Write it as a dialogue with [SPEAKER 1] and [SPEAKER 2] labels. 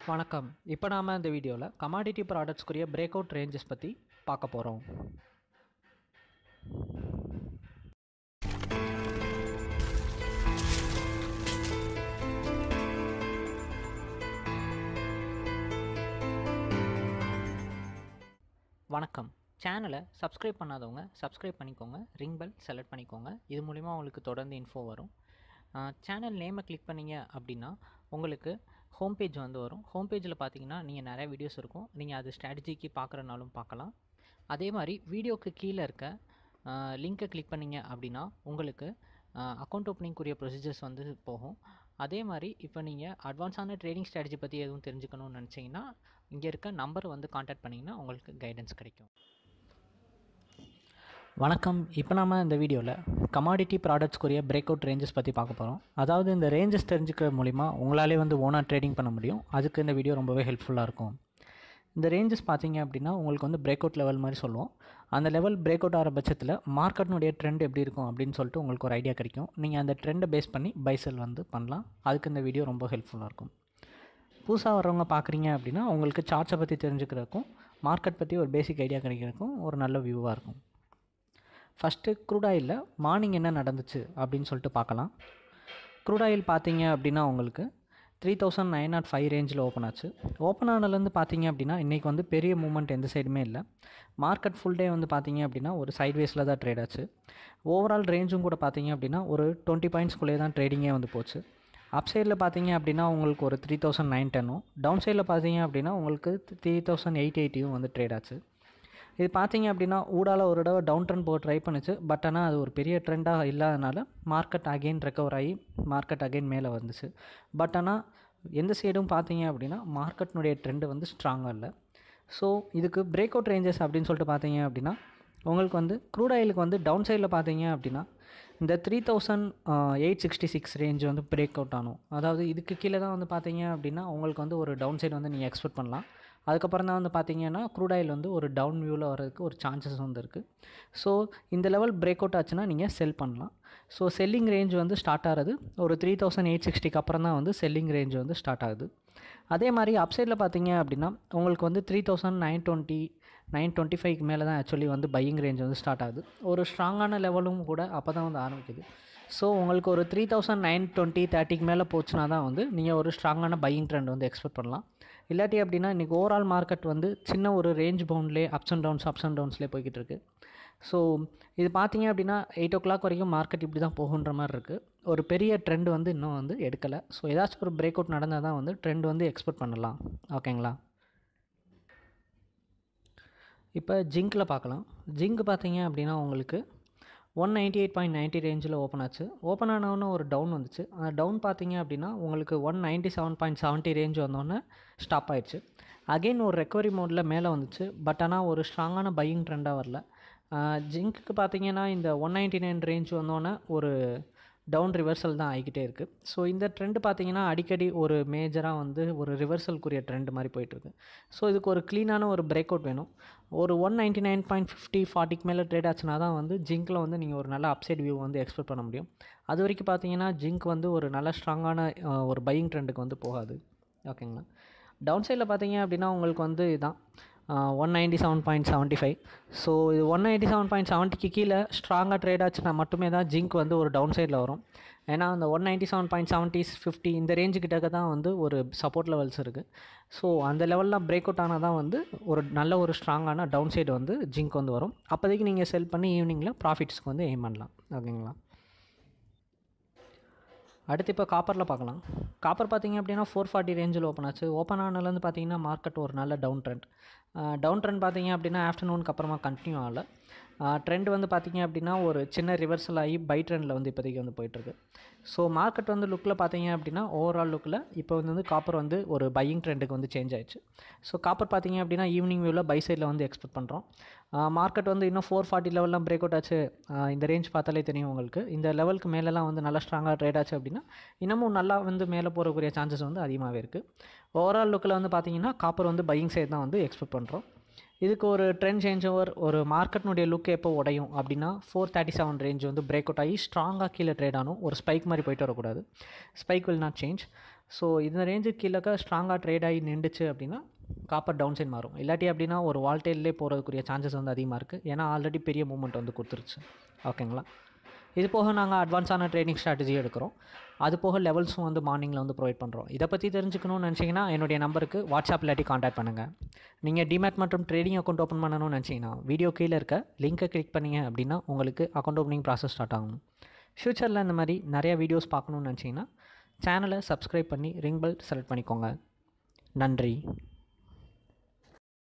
[SPEAKER 1] வணக்கம் இப்போ நாம் இந்த வீடியோவில் கமாடிட்டி ப்ராடக்ட்ஸ்க்குரிய பிரேக் அவுட் ரேஞ்சஸ் பற்றி பார்க்க போகிறோம் வணக்கம் சேனலை சப்ஸ்கிரைப் பண்ணாதவங்க சப்ஸ்கிரைப் பண்ணிக்கோங்க ரிங் பெல் செலக்ட் பண்ணிக்கோங்க இது மூலிமா உங்களுக்கு தொடர்ந்து இன்ஃபோ வரும் சேனல் நேமை கிளிக் பண்ணீங்க அப்படின்னா உங்களுக்கு ஹோம் பேஜ் வந்து வரும் ஹோம் பேஜில் பார்த்தீங்கன்னா நீங்கள் நிறைய வீடியோஸ் இருக்கும் நீங்கள் அது ஸ்ட்ராட்டஜிக்கு பார்க்குறனாலும் பார்க்கலாம் அதே மாதிரி வீடியோக்கு கீழே இருக்க லிங்க்கை கிளிக் பண்ணீங்க அப்படின்னா உங்களுக்கு அக்கௌண்ட் ஓப்பனிங்குரிய ப்ரொசீஜர்ஸ் வந்து போகும் அதே மாதிரி இப்போ நீங்கள் அட்வான்ஸான ட்ரேடிங் ஸ்ட்ராட்டஜி பற்றி எதுவும் தெரிஞ்சுக்கணும்னு நினச்சிங்கன்னா இங்கே இருக்க நம்பர் வந்து காண்டாக்ட் பண்ணிங்கன்னா உங்களுக்கு கைடன்ஸ் கிடைக்கும் வணக்கம் இப்போ நம்ம இந்த வீடியோவில் கமாடிட்டி ப்ராடக்ட்ஸ்க்குரிய பிரேக் அவுட் ரேஞ்சஸ் பற்றி பார்க்க போகிறோம் அதாவது இந்த ரேஞ்சஸ் தெரிஞ்சுக்கிற மூலிமா உங்களாலே வந்து ஓனாக ட்ரேடிங் பண்ண முடியும் அதுக்கு இந்த வீடியோ ரொம்பவே ஹெல்ப்ஃபுல்லாக இருக்கும் இந்த ரேஞ்சஸ் பார்த்தீங்க அப்படின்னா உங்களுக்கு வந்து பிரேக் அவுட் லெவல் மாதிரி சொல்லுவோம் அந்த லெவல் பிரேக் அவுட் ஆகிற பட்சத்தில் மார்க்கெட்னுடைய ட்ரெண்ட் எப்படி இருக்கும் அப்படின்னு சொல்லிட்டு உங்களுக்கு ஒரு ஐடியா கிடைக்கும் நீங்கள் அந்த ட்ரெண்டை பேஸ் பண்ணி பைசல் வந்து பண்ணலாம் அதுக்கு இந்த வீடியோ ரொம்ப ஹெல்ப்ஃபுல்லாக இருக்கும் புதுசாக வர்றவங்க பார்க்குறீங்க அப்படின்னா உங்களுக்கு சார்ட்ஸை பற்றி தெரிஞ்சுக்கிறதுக்கும் மார்க்கெட் பற்றி ஒரு பேசிக் ஐடியா கிடைக்கிறதுக்கும் ஒரு நல்ல வியூவாக இருக்கும் ஃபஸ்ட்டு க்ரூட் ஆயிலில் மார்னிங் என்ன நடந்துச்சு அப்படின்னு சொல்லிட்டு பார்க்கலாம் க்ரூட் ஆயில் பார்த்தீங்க அப்படின்னா உங்களுக்கு three thousand nine nought five ரேஞ்சில் ஓப்பன் ஆச்சு ஓப்பன் ஆனதுலேருந்து பார்த்தீங்க அப்படின்னா இன்றைக்கி வந்து பெரிய மூமெண்ட் எந்த சைடுமே இல்லை மார்க்கெட் ஃபுல் டே வந்து பார்த்தீங்க அப்படின்னா ஒரு சைட்வேஸில் தான் ட்ரேட் ஆச்சு ஓவரால் ரேஞ்சும் கூட பார்த்தீங்க அப்படின்னா ஒரு டுவெண்ட்டி பாயிண்ட்ஸ்குள்ளே தான் ட்ரேடிங்கே வந்து போச்சு அப் சைடில் பார்த்தீங்க அப்படின்னா உங்களுக்கு ஒரு த்ரீ தௌசண்ட் நைன் டென்னும் டவுன் சைடில் பார்த்தீங்க அப்படின்னா உங்களுக்கு த்ரீ தௌசண்ட் எயிட் எயிட்டியும் வந்து ட்ரேட் ஆச்சு இது பார்த்தீங்க அப்படின்னா ஊடால ஒரு தடவை டவுன் ட்ரெண்ட் போக ட்ரை பண்ணிச்சு பட் ஆனால் அது ஒரு பெரிய ட்ரெண்டாக இல்லாதனால மார்க்கெட் அகெயின் ரெக்கவர் ஆகி மார்க்கெட் அகெயின் மேலே வந்துச்சு பட் ஆனால் எந்த சைடும் பார்த்தீங்க அப்படின்னா மார்க்கெட்னுடைய ட்ரெண்டு வந்து ஸ்ட்ராங்காக இல்லை ஸோ இதுக்கு பிரேக் அவுட் ரேஞ்சஸ் அப்படின்னு சொல்லிட்டு பார்த்தீங்க அப்படின்னா உங்களுக்கு வந்து க்ரூட் ஆயிலுக்கு வந்து டவுன் சைடில் பார்த்தீங்க அப்படின்னா இந்த three thousand eight sixty six range வந்து பிரேக் அவுட் ஆகும் அதாவது இதுக்கு கீழே தான் வந்து பார்த்தீங்க அப்படின்னா உங்களுக்கு வந்து ஒரு டவுன் சைடு வந்து நீங்கள் எக்ஸ்பெக்ட் பண்ணலாம் அதுக்கப்புறம் தான் வந்து பார்த்தீங்கன்னா க்ரூட் ஆயில் வந்து ஒரு டவுன் வியூவில் வர்றதுக்கு ஒரு சான்சஸ் வந்து இருக்குது ஸோ இந்த லெவல் பிரேக் அவுட் ஆச்சுன்னா நீங்கள் செல் பண்ணலாம் ஸோ செல்லிங் ரேஞ்ச் வந்து ஸ்டார்ட் ஆகிறது ஒரு த்ரீ தௌசண்ட் எயிட் சிக்ஸ்டிக்கு அப்புறம் தான் வந்து செல்லிங் ரேஞ்ச் வந்து ஸ்டார்ட் ஆகுது அதே மாதிரி அப்சைடில் பார்த்தீங்க அப்படின்னா உங்களுக்கு வந்து three thousand nine twenty nine twenty ஃபைவ்க்கு மேலே தான் ஆக்சுவலி வந்து பையிங் ரேஞ்ச் வந்து ஸ்டார்ட் ஆகுது ஒரு ஸ்ட்ராங்கான லெவலும் கூட அப்போ தான் வந்து ஆரம்பிக்குது ஸோ உங்களுக்கு ஒரு த்ரீ தௌசண்ட் நைன் டுவெண்ட்டி தேர்ட்டிக்கு மேலே போச்சுன்னா தான் வந்து நீங்கள் ஒரு ஸ்ட்ராங்கான பையிங் ட்ரெண்ட் வந்து எக்ஸ்பெக்ட் பண்ணலாம் இல்லாட்டி அப்படின்னா இன்றைக்கி ஓவரால் மார்க்கெட் வந்து சின்ன ஒரு ரேஞ்ச் பவுண்ட்லேயே ups and downs ups and டவுன்ஸ்லேயே போய்கிட்டு இருக்கு ஸோ இது பார்த்தீங்க அப்படின்னா எயிட் ஓ கிளாக் வரைக்கும் மார்க்கெட் இப்படி தான் போகுன்ற மாதிரி இருக்குது ஒரு பெரிய ட்ரெண்ட் வந்து இன்னும் வந்து எடுக்கலை ஸோ ஏதாச்சும் ஒரு பிரேக் அவுட் நடந்தால் தான் வந்து ட்ரெண்ட் வந்து எக்ஸ்பெக்ட் பண்ணலாம் ஓகேங்களா இப்போ ஜிங்கில் பார்க்கலாம் ஜிங்க் பார்த்தீங்க அப்படின்னா உங்களுக்கு one ninety eight point ninety ரேஞ்சில் ஓப்பன் ஆச்சு ஓப்பன் ஆனவொன்னே ஒரு டவுன் வந்துச்சு அந்த டவுன் பார்த்தீங்க அப்படின்னா உங்களுக்கு one ninety seven point seventy range வந்தோடனே ஸ்டாப் ஆயிடுச்சு அகெயின் ஒரு ரெக்கவரி மோடில் மேலே வந்துச்சு பட் ஆனால் ஒரு ஸ்ட்ராங்கான பையிங் ட்ரெண்டாக வரல ஜிங்க்கு பார்த்தீங்கன்னா இந்த ஒன் நைன்ட்டி நைன் ரேஞ்ச் வந்தோடனே ஒரு டவுன் ரிவர்சல் தான் ஆகிக்கிட்டே இருக்குது ஸோ இந்த ட்ரெண்டு பார்த்தீங்கன்னா அடிக்கடி ஒரு மேஜராக வந்து ஒரு ரிவர்சல்க்குரிய ட்ரெண்ட் மாதிரி போயிட்டுருக்கு ஸோ இதுக்கு ஒரு க்ளீனான ஒரு பிரேக் அவுட் வேணும் ஒரு one ninety nine point fifty ஃபார்ட்டிக்கு மேலே ட்ரேட் ஆச்சுன்னா தான் வந்து ஜிங்க்கில் வந்து நீங்கள் ஒரு நல்ல அப்சைட் வியூ வந்து எக்ஸ்பெக்ட் பண்ண முடியும் அது வரைக்கும் பார்த்தீங்கன்னா ஜிங்க் வந்து ஒரு நல்ல ஸ்ட்ராங்கான ஒரு பையிங் ட்ரெண்டுக்கு வந்து போகாது ஓகேங்களா டவுன் சைடில் பார்த்தீங்க அப்படின்னா உங்களுக்கு வந்து இதுதான் one ninety seven point seventy five so இது ஒன் நைன்ட்டி செவன் பாயிண்ட் செவன்ட்டிக்கு கீழே ஸ்ட்ராங்காக ட்ரேட் ஆச்சுன்னா மட்டுமே தான் ஜிங்க் வந்து ஒரு டவுன் சைடில் வரும் ஏன்னா அந்த one ninety seven point seventy fifty இந்த ரேஞ்சு கிட்டக்க தான் வந்து ஒரு சப்போர்ட் லெவல்ஸ் இருக்குது ஸோ அந்த லெவலில் பிரேக் அவுட் ஆனால் தான் வந்து ஒரு நல்ல ஒரு ஸ்ட்ராங்கான டவுன் சைடு வந்து ஜிங்க் வந்து வரும் அப்போதைக்கு நீங்கள் செல் பண்ணி ஈவினிங்கில் ப்ராஃபிட்ஸ்க்கு வந்து எய்ம் பண்ணலாம் ஓகேங்களா அடுத்து இப்போ காப்பரில் பார்க்கலாம் காப்பர் பார்த்தீங்க அப்படின்னா ஃபோர் ஃபார்ட்டி ரேஞ்சில் ஓப்பன் ஆச்சு ஓப்பன் ஆனதுலேருந்து பார்த்தீங்கன்னா மார்க்கெட் ஒரு நல்ல டவுன் ட்ரெண்ட் டவுன் ட்ரெண்ட் பார்த்தீங்க அப்படின்னா ஆஃப்டர்நூனுக்கு அப்புறமா கண்டினியூ ஆகலை ட்ரெண்ட் வந்து பார்த்திங்க அப்படின்னா ஒரு சின்ன ரிவர்சல் ஆகி பை ட்ரெண்டில் வந்து இப்போதைக்கு வந்து போயிட்டுருக்கு ஸோ மார்க்கெட் வந்து லுக்கில் பார்த்தீங்க அப்படின்னா ஓவரால் லுக்கில் இப்போ வந்து காப்பர் வந்து ஒரு பையிங் ட்ரெண்டுக்கு வந்து சேஞ்ச் ஆயிடுச்சு ஸோ காப்பர் பார்த்தீங்க அப்படின்னா ஈவினிங் வியூவில் பை சைடில் வந்து எக்ஸ்பெக்ட் பண்ணுறோம் மார்க்கெட் வந்து இன்னும் ஃபோர் ஃபார்ட்டி லெவல்லாம் பிரேக் அவுட் ஆச்சு இந்த ரேஞ்ச் பார்த்தாலே தெரியும் உங்களுக்கு இந்த லெவலுக்கு மேலெலாம் வந்து நல்லா ஸ்ட்ராங்காக ட்ரேட் ஆச்சு அப்படின்னா இன்னமும் நல்லா வந்து மேலே போகக்கூடிய சான்சஸ் வந்து அதிகமாகவே இருக்குது ஓவரால் லுக்கில் வந்து பார்த்தீங்கன்னா காப்பர் வந்து பையிங் சைடு தான் வந்து எக்ஸ்பெக்ட் பண்ணுறோம் இதுக்கு ஒரு ட்ரெண்ட் சேஞ்ச் ஓவர் ஒரு மார்க்கெட்னுடைய லுக் எப்போ உடையும் அப்படின்னா ஃபோர் தேர்ட்டி செவன் ரேஞ்ச் வந்து பிரேக் அவுட் ஆகி ஸ்ட்ராங்காக கீழே ட்ரேட் ஆகணும் ஒரு ஸ்பைக் மாதிரி போயிட்டு வரக்கூடாது spike will not change so இந்த ரேஞ்சுக்கு கீழே ஸ்ட்ராங்காக ட்ரேட் ஆகி நின்றுச்சு அப்படின்னா காப்பர் டவுன் சைட் மாறும் இல்லாட்டி அப்படின்னா ஒரு வால்டேல்லே போகிறதுக்குரிய சான்சஸ் வந்து அதிகமாக இருக்குது ஏன்னா ஆல்ரெடி பெரிய மூவ்மெண்ட் வந்து கொடுத்துருச்சு ஓகேங்களா இது போக நாங்கள் அட்வான்ஸான ட்ரேடிங் ஸ்ட்ராட்டஜி எடுக்கிறோம் அது போக லெவல்ஸும் வந்து மார்னிங்கில் வந்து ப்ரொவைட் பண்ணுறோம் இதை பற்றி தெரிஞ்சுக்கணும்னு நினச்சிங்கன்னா என்னுடைய நம்பருக்கு வாட்ஸ்அப் இல்லாட்டி காண்டாக்ட் பண்ணுங்கள் நீங்கள் டிமேட் மற்றும் ட்ரேடிங் அக்கௌண்ட் ஓப்பன் பண்ணணும்னு நினச்சிங்கன்னா வீடியோ கீழே இருக்க லிங்க்கை கிளிக் பண்ணிங்க அப்படின்னா உங்களுக்கு அக்கௌண்ட் ஓப்பனிங் ப்ராசஸ் ஸ்டார்ட் ஆகும் ஃப்யூச்சரில் இந்த மாதிரி நிறைய வீடியோஸ் பார்க்கணுன்னு நினச்சிங்கன்னா சேனலை சப்ஸ்கிரைப் பண்ணி ரிங் பெல் செலக்ட் பண்ணிக்கோங்க நன்றி